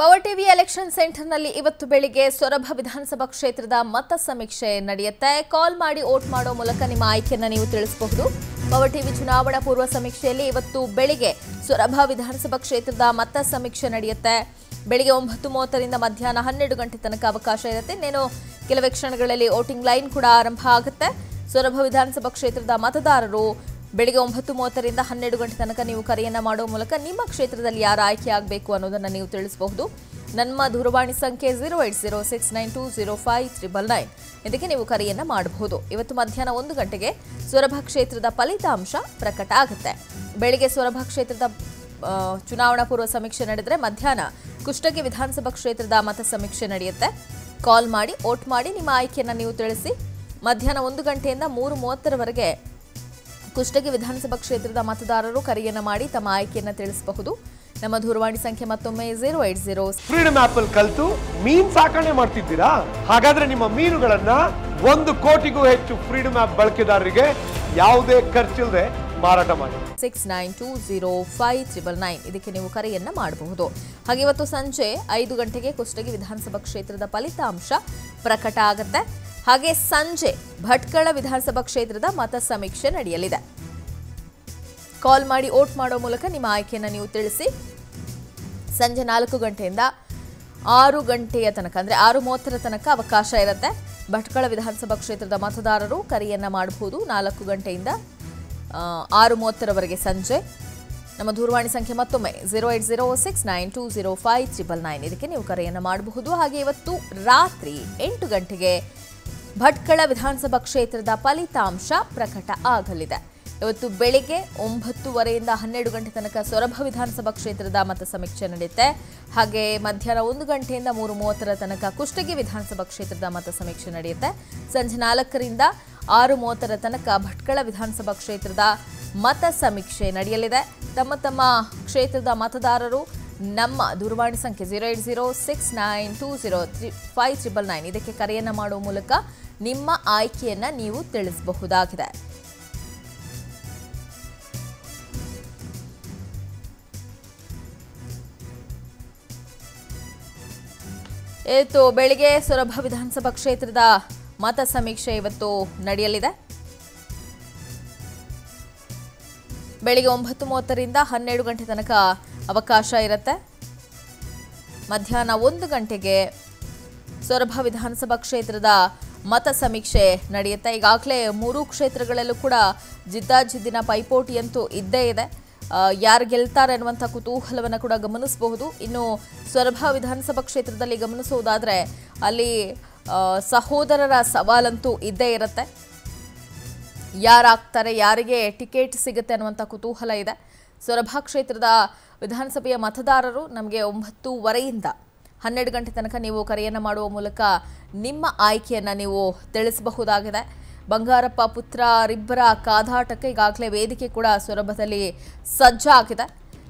power TV election ಸೆಂಟರ್ನಲ್ಲಿ ಇವತ್ತು ಬೆಳಿಗ್ಗೆ ಸೊರಬ ವಿಧಾನಸಭಾ ಕ್ಷೇತ್ರದ ಮತ ಸಮೀಕ್ಷೆ ನಡೆಯುತ್ತೆ ಕಾಲ್ ಮಾಡಿ ವೋಟ್ ಮಾಡೋ ಮೂಲಕ ನಿಮ್ಮ ಆಯ್ಕೆಯನ್ನು ನೀವು ತಿಳಿಸಬಹುದು ಪವರ್ ಟಿವಿ ಚುನಾವಣಾ ಪೂರ್ವ ಸಮೀಕ್ಷೆಯಲ್ಲಿ ಇವತ್ತು ಬೆಳಿಗ್ಗೆ ಸೊರಬ ವಿಧಾನಸಭಾ ಕ್ಷೇತ್ರದ ಮತ ಸಮೀಕ್ಷೆ ನಡೆಯುತ್ತೆ ಬೆಳಿಗ್ಗೆ ಒಂಬತ್ತು ಮೂವತ್ತರಿಂದ ಮಧ್ಯಾಹ್ನ ಹನ್ನೆರಡು ಗಂಟೆ ತನಕ ಅವಕಾಶ ಇರುತ್ತೆ ಇನ್ನೇನು ಕೆಲವೇ ಕ್ಷಣಗಳಲ್ಲಿ ವೋಟಿಂಗ್ ಲೈನ್ ಕೂಡ ಆರಂಭ ಆಗುತ್ತೆ ಸೊರಬ ವಿಧಾನಸಭಾ ಕ್ಷೇತ್ರದ ಮತದಾರರು ಬೆಳಿಗ್ಗೆ ಒಂಬತ್ತು ಮೂವತ್ತರಿಂದ ಹನ್ನೆರಡು ಗಂಟೆ ತನಕ ನೀವು ಕರೆಯನ್ನ ಮಾಡುವ ಮೂಲಕ ನಿಮ್ಮ ಕ್ಷೇತ್ರದಲ್ಲಿ ಯಾರು ಆಯ್ಕೆ ಆಗಬೇಕು ಅನ್ನೋದನ್ನು ನೀವು ತಿಳಿಸಬಹುದು ನಮ್ಮ ದೂರವಾಣಿ ಸಂಖ್ಯೆ zero eight zero six nine two zero five triple nine ಇದಕ್ಕೆ ನೀವು ಕರೆಯನ್ನ ಮಾಡಬಹುದು ಇವತ್ತು ಮಧ್ಯಾಹ್ನ ಒಂದು ಗಂಟೆಗೆ ಸೊರಬ ಕ್ಷೇತ್ರದ ಫಲಿತಾಂಶ ಪ್ರಕಟ ಆಗುತ್ತೆ ಬೆಳಿಗ್ಗೆ ಸೊರಬ ಕ್ಷೇತ್ರದ ಆ, ಚುನಾವಣಾ ಪೂರ್ವ ಸಮೀಕ್ಷೆ ನಡೆದರೆ ಮಧ್ಯಾಹ್ನ ಕುಷ್ಟಗಿ ವಿಧಾನಸಭಾ ಕ್ಷೇತ್ರದ ಮತ ಸಮೀಕ್ಷೆ ನಡೆಯುತ್ತೆ ಕಾಲ್ ಮಾಡಿ ವೋಟ್ ಮಾಡಿ ನಿಮ್ಮ ಆಯ್ಕೆಯನ್ನು ನೀವು ತಿಳಿಸಿ ಮಧ್ಯಾಹ್ನ ಒಂದು ಗಂಟೆಯಿಂದ ಮೂರು ಮೂವತ್ತರವರೆಗೆ ಕುಷ್ಟಗಿ ವಿಧಾನಸಭಾ ಕ್ಷೇತ್ರದ ಮತದಾರರು ಕರೆಯನ್ನ ಮಾಡಿ ತಮ್ಮ ಆಯ್ಕೆಯನ್ನು ತಿಳಿಸಬಹುದು ನಮ್ಮ ದೂರವಾಣಿ ಸಂಖ್ಯೆ ಮತ್ತೊಮ್ಮೆ zero eight zero freedom app ಅಲ್ಲಿ ಕಲ್ತು ಮೀನ್ ಸಾಕಣೆ ಮಾಡ್ತಿದ್ದೀರಾ ಹಾಗಾದ್ರೆ ನಿಮ್ಮ ಮೀನುಗಳನ್ನ ಒಂದು ಕೋಟಿಗೂ ಹೆಚ್ಚು ಫ್ರೀಡಮ್ ಆಪ್ ಬಳಕೆದಾರರಿಗೆ ಯಾವುದೇ ಖರ್ಚಿಲ್ಲದೆ ಮಾರಾಟ ಮಾಡಿ six nine two zero five triple nine ಇದಕ್ಕೆ ನೀವು ಕರೆಯನ್ನ ಮಾಡಬಹುದು ಹಾಗೆ ಇವತ್ತು ಸಂಜೆ ಐದು ಗಂಟೆಗೆ ಕುಷ್ಟಗಿ ವಿಧಾನಸಭಾ ಕ್ಷೇತ್ರದ ಫಲಿತಾಂಶ ಪ್ರಕಟ ಆಗುತ್ತೆ ಹಾಗೆ ಸಂಜೆ ಭಟ್ಕಳ ವಿಧಾನಸಭಾ ಕ್ಷೇತ್ರದ ಮತ ಸಮೀಕ್ಷೆ ನಡೆಯಲಿದೆ ಕಾಲ್ ಮಾಡಿ ವೋಟ್ ಮಾಡೋ ಮೂಲಕ ನಿಮ್ಮ ಆಯ್ಕೆಯನ್ನು ನೀವು ತಿಳಿಸಿ ಸಂಜೆ ನಾಲ್ಕು ಗಂಟೆಯಿಂದ ಆರು ಗಂಟೆಯ ತನಕ ಅಂದರೆ ಆರು ಮೂವತ್ತರ ತನಕ ಅವಕಾಶ ಇರುತ್ತೆ ಭಟ್ಕಳ ವಿಧಾನಸಭಾ ಕ್ಷೇತ್ರದ ಮತದಾರರು ಕರೆಯನ್ನು ಮಾಡಬಹುದು ನಾಲ್ಕು ಗಂಟೆಯಿಂದ ಆ, ಆರು ಮೂವತ್ತರವರೆಗೆ ಸಂಜೆ ನಮ್ಮ ದೂರವಾಣಿ ಸಂಖ್ಯೆ ಮತ್ತೊಮ್ಮೆ zero eight zero six nine two zero five triple nine ಇದಕ್ಕೆ ನೀವು ಕರೆಯನ್ನು ಮಾಡಬಹುದು ಹಾಗೆ ಇವತ್ತು ರಾತ್ರಿ ಎಂಟು ಗಂಟೆಗೆ ಭಟ್ಕಳ ವಿಧಾನಸಭಾ ಕ್ಷೇತ್ರದ ಫಲಿತಾಂಶ ಪ್ರಕಟ ಆಗಲಿದೆ ಇವತ್ತು ಬೆಳಿಗ್ಗೆ ಒಂಬತ್ತುವರೆಯಿಂದ ಹನ್ನೆರಡು ಗಂಟೆ ತನಕ ಸೊರಬ ವಿಧಾನಸಭಾ ಕ್ಷೇತ್ರದ ಮತ ಸಮೀಕ್ಷೆ ನಡೆಯುತ್ತೆ ಹಾಗೆ ಮಧ್ಯಾಹ್ನ ಒಂದು ಗಂಟೆಯಿಂದ ಮೂರು ಮೂವತ್ತರ ತನಕ ಕುಷ್ಟಗಿ ವಿಧಾನಸಭಾ ಕ್ಷೇತ್ರದ ಮತ ಸಮೀಕ್ಷೆ ನಡೆಯುತ್ತೆ ಸಂಜೆ ನಾಲ್ಕರಿಂದ ಆರು ಮೂವತ್ತರ ತನಕ ಭಟ್ಕಳ ವಿಧಾನಸಭಾ ಕ್ಷೇತ್ರದ ಮತ ಸಮೀಕ್ಷೆ ನಡೆಯಲಿದೆ ತಮ್ಮ ತಮ್ಮ ಕ್ಷೇತ್ರದ ಮತದಾರರು ನಮ್ಮ ದೂರವಾಣಿ ಸಂಖ್ಯೆ zero eight zero six nine two zero three five triple nine ಇದಕ್ಕೆ ಕರೆಯನ್ನು ಮಾಡುವ ಮೂಲಕ ನಿಮ್ಮ ಆಯ್ಕೆಯನ್ನು ನೀವು ತಿಳಿಸಬಹುದಾಗಿದೆ ಇವತ್ತು ಬೆಳಿಗ್ಗೆ ಸೊರಬ ವಿಧಾನಸಭಾ ಕ್ಷೇತ್ರದ ಮತ ಸಮೀಕ್ಷೆ ಇವತ್ತು ನಡೆಯಲಿದೆ ಬೆಳಿಗ್ಗೆ ಒಂಬತ್ತು ಮೂವತ್ತರಿಂದ ಹನ್ನೆರಡು ಗಂಟೆ ತನಕ ಅವಕಾಶ ಇರುತ್ತೆ ಮಧ್ಯಾಹ್ನ ಒಂದು ಗಂಟೆಗೆ ಸೊರಬ ವಿಧಾನಸಭಾ ಕ್ಷೇತ್ರದ ಮತ ಸಮೀಕ್ಷೆ ನಡೆಯುತ್ತೆ ಈಗಾಗಲೇ ಮೂರೂ ಕ್ಷೇತ್ರಗಳಲ್ಲೂ ಕೂಡ ಜಿದ್ದಾಜಿದ್ದಿನ ಪೈಪೋಟಿಯಂತೂ ಇದ್ದೇ ಇದೆ ಆ, ಯಾರು ಗೆಲ್ತಾರೆ ಅನ್ನುವಂಥ ಕುತೂಹಲವನ್ನು ಕೂಡ ಗಮನಿಸಬಹುದು ಇನ್ನು ಸೊರಬ ವಿಧಾನಸಭಾ ಕ್ಷೇತ್ರದಲ್ಲಿ ಗಮನಿಸುವುದಾದರೆ ಅಲ್ಲಿ ಆ, ಸಹೋದರರ ಸವಾಲಂತೂ ಇದ್ದೇ ಇರುತ್ತೆ ಯಾರಾಗ್ತಾರೆ ಯಾರಿಗೆ ಟಿಕೆಟ್ ಸಿಗುತ್ತೆ ಅನ್ನುವಂಥ ಕುತೂಹಲ ಇದೆ ಸೊರಬ ಕ್ಷೇತ್ರದ ವಿಧಾನಸಭೆಯ ಮತದಾರರು ನಮಗೆ ಒಂಬತ್ತೂವರೆಯಿಂದ ಹನ್ನೆರಡು ಗಂಟೆ ತನಕ ನೀವು ಕರೆಯನ್ನು ಮಾಡುವ ಮೂಲಕ ನಿಮ್ಮ ಆಯ್ಕೆಯನ್ನು ನೀವು ತಿಳಿಸಬಹುದಾಗಿದೆ ಬಂಗಾರಪ್ಪ ಪುತ್ರರಿಬ್ಬರ ಕಾದಾಟಕ್ಕೆ ಈಗಾಗಲೇ ವೇದಿಕೆ ಕೂಡ ಸೊರಬದಲ್ಲಿ ಸಜ್ಜಾಗಿದೆ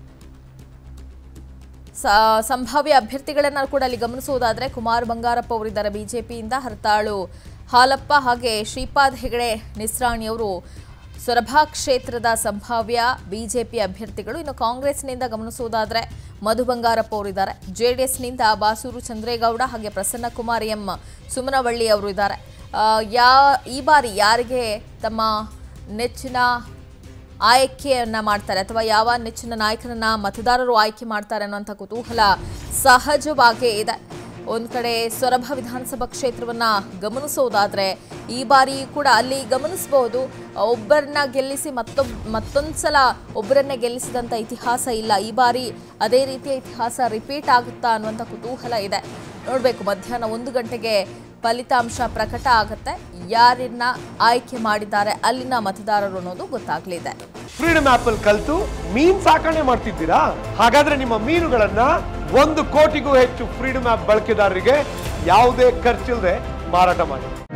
ಸ- ಸಂಭಾವ್ಯ ಅಭ್ಯರ್ಥಿಗಳನ್ನ ಕೂಡ ಅಲ್ಲಿ ಗಮನಿಸುವುದಾದರೆ ಕುಮಾರ್ ಬಂಗಾರಪ್ಪ ಅವರಿದ್ದಾರೆ ಬಿಜೆಪಿಯಿಂದ ಹರತಾಳು ಹಾಲಪ್ಪ ಹಾಗೆ ಶ್ರೀಪಾದ್ ಹೆಗಡೆ ನಿಸ್ರಾಣಿಯವರು ಸೊರಬ ಕ್ಷೇತ್ರದ ಸಂಭಾವ್ಯ ಬಿಜೆಪಿ ಅಭ್ಯರ್ಥಿಗಳು ಇನ್ನು ಕಾಂಗ್ರೆಸ್ನಿಂದ ಗಮನಿಸುವುದಾದರೆ ಮಧು ಬಂಗಾರಪ್ಪ ಅವರಿದ್ದಾರೆ ಜೆ ಡಿ ಎಸ್ನಿಂದ ಬಾಸೂರು ಚಂದ್ರೇಗೌಡ ಹಾಗೆ ಪ್ರಸನ್ನ ಕುಮಾರ್ ಎಂ ಸುಮನವಳ್ಳಿ ಅವರು ಇದ್ದಾರೆ ಆ, ಯಾ ಈ ಬಾರಿ ಯಾರಿಗೆ ತಮ್ಮ ನೆಚ್ಚಿನ ಆಯ್ಕೆಯನ್ನ ಮಾಡ್ತಾರೆ ಅಥವಾ ಯಾವ ನೆಚ್ಚಿನ ನಾಯಕರನ್ನ ಮತದಾರರು ಆಯ್ಕೆ ಮಾಡ್ತಾರೆ ಅನ್ನುವಂಥ ಕುತೂಹಲ ಸಹಜವಾಗೇ ಇದೆ ಒಂದು ಕಡೆ ಸೊರಬ ವಿಧಾನಸಭಾ ಕ್ಷೇತ್ರವನ್ನ ಗಮನಿಸೋದಾದ್ರೆ ಈ ಬಾರಿ ಕೂಡ ಅಲ್ಲಿ ಗಮನಿಸಬಹುದು ಒಬ್ಬರನ್ನ ಗೆಲ್ಲಿಸಿ ಮತ್ತೊಬ್ ಮತ್ತೊಂದು ಸಲ ಒಬ್ಬರನ್ನೇ ಗೆಲ್ಲಿಸಿದಂಥ ಇತಿಹಾಸ ಇಲ್ಲ ಈ ಬಾರಿ ಅದೇ ರೀತಿಯ ಇತಿಹಾಸ ರಿಪೀಟ್ ಆಗುತ್ತಾ ಅನ್ನುವಂಥ ಕುತೂಹಲ ಇದೆ ನೋಡಬೇಕು ಮಧ್ಯಾಹ್ನ ಒಂದು ಗಂಟೆಗೆ ಫಲಿತಾಂಶ ಪ್ರಕಟ ಆಗುತ್ತೆ ಯಾರನ್ನ ಆಯ್ಕೆ ಮಾಡಿದ್ದಾರೆ ಅಲ್ಲಿನ ಮತದಾರರು ಅನ್ನೋದು ಗೊತ್ತಾಗಲಿದೆ ಫ್ರೀಡಮ್ ಆಪ್ ಅಲ್ಲಿ ಕಲ್ತು ಮೀನ್ ಸಾಕಣೆ ಮಾಡ್ತಿದ್ದೀರಾ ಹಾಗಾದ್ರೆ ನಿಮ್ಮ ಮೀನುಗಳನ್ನ ಒಂದು ಕೋಟಿಗೂ ಹೆಚ್ಚು ಫ್ರೀಡಮ್ ಆಪ್ ಬಳಕೆದಾರರಿಗೆ ಯಾವುದೇ ಖರ್ಚಿಲ್ಲದೆ ಮಾರಾಟ ಮಾಡಿ